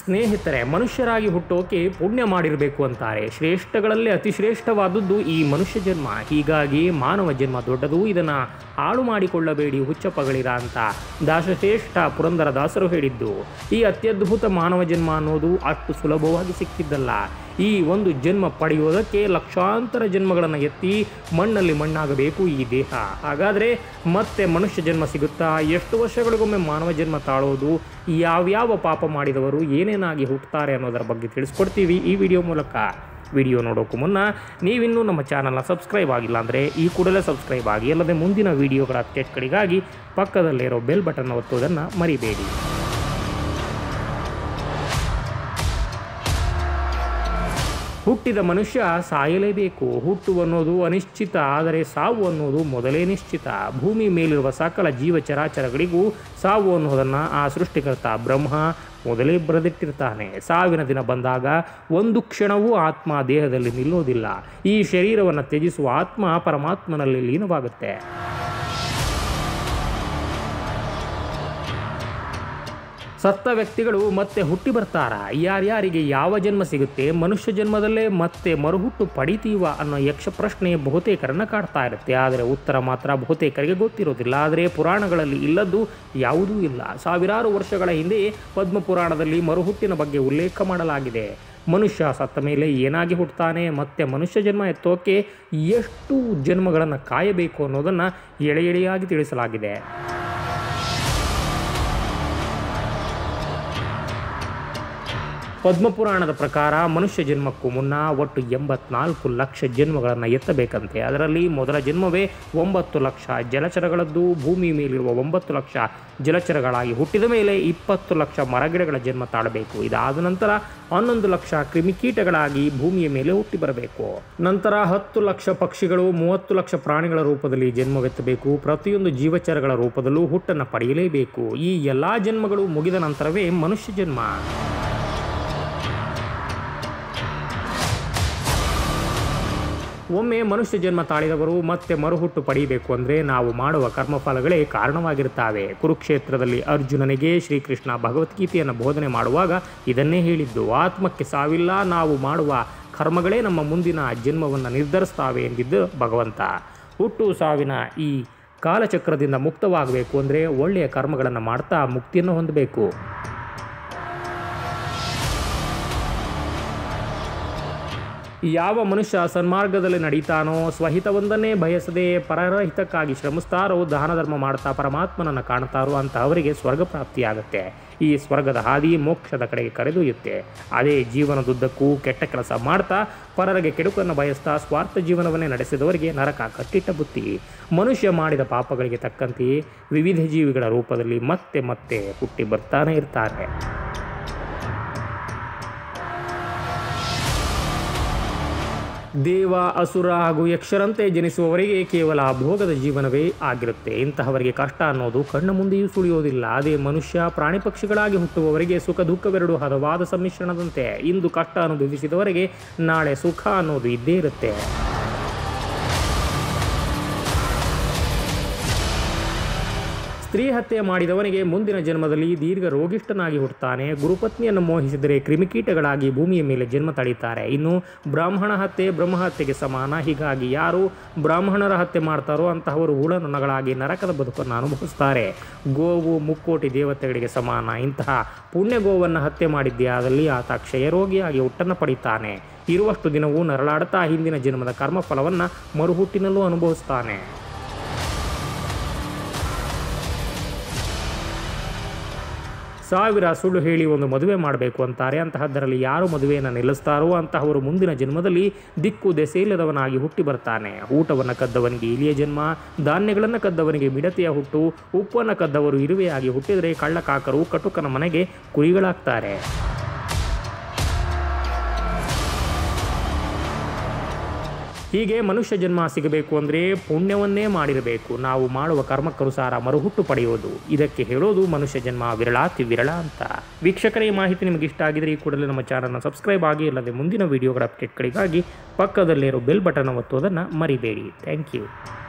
ಸ್ನೇಹಿತರೆ ಮನುಷ್ಯರಾಗಿ ಹುಟ್ಟೋಕೆ ಪುಣ್ಯ ಮಾಡಿರಬೇಕು ಅಂತಾರೆ ಶ್ರೇಷ್ಠಗಳಲ್ಲಿ ಅತಿ ಶ್ರೇಷ್ಠವಾದದ್ದು ಈ ಮನುಷ್ಯ ಜನ್ಮ ಹೀಗಾಗಿ ಮಾನವ ಜನ್ಮ ದೊಡ್ಡದು ಇದನ್ನು ಹಾಳು ಮಾಡಿಕೊಳ್ಳಬೇಡಿ ಹುಚ್ಚಪ್ಪಗಳಿರ ಅಂತ ದಾಸಶ್ರೇಷ್ಠ ಪುರಂದರ ದಾಸರು ಹೇಳಿದ್ದು ಈ ಅತ್ಯದ್ಭುತ ಮಾನವ ಜನ್ಮ ಅನ್ನೋದು ಅಷ್ಟು ಸುಲಭವಾಗಿ ಸಿಕ್ಕಿದ್ದಲ್ಲ ಈ ಒಂದು ಜನ್ಮ ಪಡೆಯುವುದಕ್ಕೆ ಲಕ್ಷಾಂತರ ಜನ್ಮಗಳನ್ನು ಎತ್ತಿ ಮಣ್ಣಲ್ಲಿ ಮಣ್ಣಾಗಬೇಕು ಈ ದೇಹ ಹಾಗಾದರೆ ಮತ್ತೆ ಮನುಷ್ಯ ಜನ್ಮ ಸಿಗುತ್ತಾ ಎಷ್ಟು ವರ್ಷಗಳಿಗೊಮ್ಮೆ ಮಾನವ ಜನ್ಮ ತಾಳೋದು ಯಾವ್ಯಾವ ಪಾಪ ಮಾಡಿದವರು ಏನೇನಾಗಿ ಹುಟ್ಟುತ್ತಾರೆ ಅನ್ನೋದರ ಬಗ್ಗೆ ತಿಳಿಸ್ಕೊಡ್ತೀವಿ ಈ ವಿಡಿಯೋ ಮೂಲಕ ವಿಡಿಯೋ ನೋಡೋಕ್ಕೂ ಮುನ್ನ ನೀವಿನ್ನೂ ನಮ್ಮ ಚಾನಲ್ನ ಸಬ್ಸ್ಕ್ರೈಬ್ ಆಗಿಲ್ಲ ಅಂದರೆ ಈ ಕೂಡಲೇ ಸಬ್ಸ್ಕ್ರೈಬ್ ಆಗಿ ಅಲ್ಲದೆ ಮುಂದಿನ ವಿಡಿಯೋಗಳ ಅಪ್ಡೇಟ್ಗಳಿಗಾಗಿ ಪಕ್ಕದಲ್ಲಿರೋ ಬೆಲ್ ಬಟನ್ ಒತ್ತೋದನ್ನು ಮರಿಬೇಡಿ ಹುಟ್ಟಿದ ಮನುಷ್ಯ ಸಾಯಲೇಬೇಕು ಹುಟ್ಟು ಅನ್ನೋದು ಅನಿಶ್ಚಿತ ಆದರೆ ಸಾವು ಅನ್ನೋದು ಮೊದಲೇ ನಿಶ್ಚಿತ ಭೂಮಿ ಮೇಲಿರುವ ಸಕಲ ಜೀವ ಚರಾಚರಗಳಿಗೂ ಸಾವು ಅನ್ನೋದನ್ನು ಆ ಸೃಷ್ಟಿಕರ್ತ ಬ್ರಹ್ಮ ಮೊದಲೇ ಬರೆದಿಟ್ಟಿರ್ತಾನೆ ಸಾವಿನ ದಿನ ಬಂದಾಗ ಒಂದು ಕ್ಷಣವೂ ಆತ್ಮ ದೇಹದಲ್ಲಿ ನಿಲ್ಲೋದಿಲ್ಲ ಈ ಶರೀರವನ್ನು ತ್ಯಜಿಸುವ ಆತ್ಮ ಪರಮಾತ್ಮನಲ್ಲಿ ಲೀನವಾಗುತ್ತೆ ಸತ್ತ ವ್ಯಕ್ತಿಗಳು ಮತ್ತೆ ಹುಟ್ಟಿ ಬರ್ತಾರ ಯಾರ್ಯಾರಿಗೆ ಯಾವ ಜನ್ಮ ಸಿಗುತ್ತೆ ಮನುಷ್ಯ ಜನ್ಮದಲ್ಲೇ ಮತ್ತೆ ಮರುಹುಟ್ಟು ಪಡಿತೀವ ಅನ್ನೋ ಯಕ್ಷ ಪ್ರಶ್ನೆ ಬಹುತೇಕರನ್ನ ಕಾಡ್ತಾ ಇರುತ್ತೆ ಆದರೆ ಉತ್ತರ ಮಾತ್ರ ಬಹುತೇಕರಿಗೆ ಗೊತ್ತಿರೋದಿಲ್ಲ ಆದರೆ ಪುರಾಣಗಳಲ್ಲಿ ಇಲ್ಲದ್ದು ಯಾವುದೂ ಇಲ್ಲ ಸಾವಿರಾರು ವರ್ಷಗಳ ಹಿಂದೆ ಪದ್ಮ ಪುರಾಣದಲ್ಲಿ ಮರುಹುಟ್ಟಿನ ಬಗ್ಗೆ ಉಲ್ಲೇಖ ಮಾಡಲಾಗಿದೆ ಮನುಷ್ಯ ಸತ್ತ ಮೇಲೆ ಏನಾಗಿ ಹುಟ್ಟುತ್ತಾನೆ ಮತ್ತೆ ಮನುಷ್ಯ ಜನ್ಮ ಎತ್ತೋಕೆ ಎಷ್ಟು ಜನ್ಮಗಳನ್ನು ಕಾಯಬೇಕು ಅನ್ನೋದನ್ನು ಎಳೆ ಎಳೆಯಾಗಿ ತಿಳಿಸಲಾಗಿದೆ ಪದ್ಮಪುರಾಣದ ಪ್ರಕಾರ ಮನುಷ್ಯ ಜನ್ಮಕ್ಕೂ ಮುನ್ನ ಒಟ್ಟು ಎಂಬತ್ನಾಲ್ಕು ಲಕ್ಷ ಜನ್ಮಗಳನ್ನು ಎತ್ತಬೇಕಂತೆ ಅದರಲ್ಲಿ ಮೊದಲ ಜನ್ಮವೇ ಒಂಬತ್ತು ಲಕ್ಷ ಜಲಚರಗಳದ್ದು ಭೂಮಿ ಮೇಲಿರುವ ಒಂಬತ್ತು ಲಕ್ಷ ಜಲಚರಗಳಾಗಿ ಹುಟ್ಟಿದ ಮೇಲೆ ಇಪ್ಪತ್ತು ಲಕ್ಷ ಮರಗಿಡಗಳ ಜನ್ಮ ತಾಳಬೇಕು ಇದಾದ ನಂತರ ಹನ್ನೊಂದು ಲಕ್ಷ ಕ್ರಿಮಿಕೀಟಗಳಾಗಿ ಭೂಮಿಯ ಮೇಲೆ ಹುಟ್ಟಿ ಬರಬೇಕು ನಂತರ ಹತ್ತು ಲಕ್ಷ ಪಕ್ಷಿಗಳು ಮೂವತ್ತು ಲಕ್ಷ ಪ್ರಾಣಿಗಳ ರೂಪದಲ್ಲಿ ಜನ್ಮವೆತ್ತಬೇಕು ಪ್ರತಿಯೊಂದು ಜೀವಚರಗಳ ರೂಪದಲ್ಲೂ ಹುಟ್ಟನ್ನು ಪಡೆಯಲೇಬೇಕು ಈ ಎಲ್ಲ ಜನ್ಮಗಳು ಮುಗಿದ ನಂತರವೇ ಮನುಷ್ಯ ಜನ್ಮ ಒಮ್ಮೆ ಮನುಷ್ಯ ಜನ್ಮ ತಾಳಿದವರು ಮತ್ತೆ ಮರುಹುಟ್ಟು ಪಡೆಯಬೇಕು ಅಂದರೆ ನಾವು ಮಾಡುವ ಕರ್ಮಫಲಗಳೇ ಕಾರಣವಾಗಿರುತ್ತವೆ ಕುರುಕ್ಷೇತ್ರದಲ್ಲಿ ಅರ್ಜುನನಿಗೆ ಶ್ರೀಕೃಷ್ಣ ಭಗವದ್ಗೀತೆಯನ್ನು ಬೋಧನೆ ಮಾಡುವಾಗ ಇದನ್ನೇ ಹೇಳಿದ್ದು ಆತ್ಮಕ್ಕೆ ಸಾವಿಲ್ಲ ನಾವು ಮಾಡುವ ಕರ್ಮಗಳೇ ನಮ್ಮ ಮುಂದಿನ ಜನ್ಮವನ್ನು ನಿರ್ಧರಿಸ್ತಾವೆ ಎಂದಿದ್ದು ಭಗವಂತ ಹುಟ್ಟು ಸಾವಿನ ಈ ಕಾಲಚಕ್ರದಿಂದ ಮುಕ್ತವಾಗಬೇಕು ಅಂದರೆ ಒಳ್ಳೆಯ ಕರ್ಮಗಳನ್ನು ಮಾಡ್ತಾ ಮುಕ್ತಿಯನ್ನು ಹೊಂದಬೇಕು ಯಾವ ಮನುಷ್ಯ ಸನ್ಮಾರ್ಗದಲ್ಲಿ ನಡೀತಾನೋ ಸ್ವಹಿತವೊಂದನ್ನೇ ಬಯಸದೆ ಪರರ ಹಿತಕ್ಕಾಗಿ ಶ್ರಮಿಸ್ತಾರೋ ದಾನ ಧರ್ಮ ಮಾಡ್ತಾ ಪರಮಾತ್ಮನನ್ನು ಕಾಣ್ತಾರೋ ಅಂತ ಅವರಿಗೆ ಸ್ವರ್ಗ ಪ್ರಾಪ್ತಿಯಾಗುತ್ತೆ ಈ ಸ್ವರ್ಗದ ಹಾದಿ ಮೋಕ್ಷದ ಕಡೆಗೆ ಕರೆದೊಯ್ಯುತ್ತೆ ಅದೇ ಜೀವನದುದ್ದಕ್ಕೂ ಕೆಟ್ಟ ಕೆಲಸ ಮಾಡ್ತಾ ಪರರಿಗೆ ಕೆಡುಕನ್ನು ಬಯಸ್ತಾ ಸ್ವಾರ್ಥ ಜೀವನವನ್ನೇ ನಡೆಸಿದವರಿಗೆ ನರಕ ಕಟ್ಟಿಟ್ಟ ಬುತ್ತಿ ಮನುಷ್ಯ ಮಾಡಿದ ಪಾಪಗಳಿಗೆ ತಕ್ಕಂತೆಯೇ ವಿವಿಧ ಜೀವಿಗಳ ರೂಪದಲ್ಲಿ ಮತ್ತೆ ಮತ್ತೆ ಹುಟ್ಟಿ ಬರ್ತಾನೆ ಇರ್ತಾರೆ ದೇವ ಅಸುರ ಹಾಗೂ ಯಕ್ಷರಂತೆ ಜನಿಸುವವರಿಗೆ ಕೇವಲ ಭೋಗದ ಜೀವನವೇ ಆಗಿರುತ್ತೆ ಇಂತಹವರಿಗೆ ಕಷ್ಟ ಅನ್ನೋದು ಕಣ್ಣ ಮುಂದೆಯೂ ಸುಳಿಯೋದಿಲ್ಲ ಅದೇ ಮನುಷ್ಯ ಪ್ರಾಣಿ ಪಕ್ಷಿಗಳಾಗಿ ಹುಟ್ಟುವವರಿಗೆ ಸುಖ ದುಃಖವೆರಡು ಹದವಾದ ಸಮ್ಮಿಶ್ರಣದಂತೆ ಇಂದು ಕಷ್ಟ ಅನುಭವಿಸಿದವರಿಗೆ ನಾಳೆ ಸುಖ ಅನ್ನೋದು ಇದ್ದೇ ಇರುತ್ತೆ ಸ್ತ್ರೀ ಹತ್ಯೆ ಮಾಡಿದವನಿಗೆ ಮುಂದಿನ ಜನ್ಮದಲ್ಲಿ ದೀರ್ಘ ರೋಗಿಷ್ಠನಾಗಿ ಹುಟ್ಟುತ್ತಾನೆ ಗುರುಪತ್ನಿಯನ್ನು ಮೋಹಿಸಿದರೆ ಕ್ರಿಮಿಕೀಟಗಳಾಗಿ ಭೂಮಿಯ ಮೇಲೆ ಜನ್ಮ ತಳೀತಾರೆ ಇನ್ನು ಬ್ರಾಹ್ಮಣ ಹತ್ಯೆ ಬ್ರಹ್ಮಹತ್ಯೆಗೆ ಸಮಾನ ಹೀಗಾಗಿ ಯಾರು ಬ್ರಾಹ್ಮಣರ ಹತ್ಯೆ ಮಾಡ್ತಾರೋ ಅಂತಹವರು ಹುಳನೊಣಗಳಾಗಿ ನರಕದ ಬದುಕನ್ನು ಅನುಭವಿಸ್ತಾರೆ ಗೋವು ಮುಕ್ಕೋಟಿ ದೇವತೆಗಳಿಗೆ ಸಮಾನ ಇಂತಹ ಪುಣ್ಯ ಗೋವನ್ನು ಹತ್ಯೆ ಮಾಡಿದ್ದೇ ಆದಲ್ಲಿ ಆತ ಕ್ಷಯರೋಗಿಯಾಗಿ ಹುಟ್ಟನ್ನು ಪಡಿತಾನೆ ಇರುವಷ್ಟು ದಿನವೂ ನರಳಾಡುತ್ತಾ ಹಿಂದಿನ ಜನ್ಮದ ಕರ್ಮಫಲವನ್ನು ಮರುಹುಟ್ಟಿನಲ್ಲೂ ಅನುಭವಿಸ್ತಾನೆ ಸಾವಿರ ಸುಳ್ಳು ಹೇಳಿ ಒಂದು ಮದುವೆ ಮಾಡಬೇಕು ಅಂತಾರೆ ಅಂತಹದ್ದರಲ್ಲಿ ಯಾರು ಮದುವೆಯನ್ನು ನಿಲ್ಲಿಸ್ತಾರೋ ಅಂತಹವರು ಮುಂದಿನ ಜನ್ಮದಲ್ಲಿ ದಿಕ್ಕು ದೆಸೆಯಿಲ್ಲದವನಾಗಿ ಹುಟ್ಟಿ ಬರ್ತಾನೆ ಊಟವನ್ನು ಕದ್ದವನಿಗೆ ಇಲಿಯ ಜನ್ಮ ಧಾನ್ಯಗಳನ್ನು ಕದ್ದವನಿಗೆ ಮಿಡತೆಯ ಹುಟ್ಟು ಉಪ್ಪನ್ನು ಕದ್ದವರು ಇರುವೆಯಾಗಿ ಹುಟ್ಟಿದರೆ ಕಳ್ಳಕಾಕರು ಕಟುಕನ ಮನೆಗೆ ಕುರಿಗಳಾಗ್ತಾರೆ ಹೀಗೆ ಮನುಷ್ಯ ಜನ್ಮ ಸಿಗಬೇಕು ಅಂದರೆ ಪುಣ್ಯವನ್ನೇ ಮಾಡಿರಬೇಕು ನಾವು ಮಾಡುವ ಕರ್ಮಕ್ಕನುಸಾರ ಮರುಹುಟ್ಟು ಪಡೆಯುವುದು ಇದಕ್ಕೆ ಹೇಳೋದು ಮನುಷ್ಯ ಜನ್ಮ ವಿರಳಾತಿ ವಿರಳ ಅಂತ ವೀಕ್ಷಕರೇ ಈ ಮಾಹಿತಿ ನಿಮಗೆ ಇಷ್ಟ ಆಗಿದ್ರೆ ಈ ಕೂಡಲೇ ನಮ್ಮ ಚಾನಲ್ನ ಸಬ್ಸ್ಕ್ರೈಬ್ ಆಗಿ ಇಲ್ಲದೆ ಮುಂದಿನ ವಿಡಿಯೋಗಳ ಅಪ್ಡೇಟ್ಗಳಿಗಾಗಿ ಪಕ್ಕದಲ್ಲಿರೋ ಬೆಲ್ ಬಟನ್ ಒತ್ತೋದನ್ನು ಮರಿಬೇಡಿ ಥ್ಯಾಂಕ್ ಯು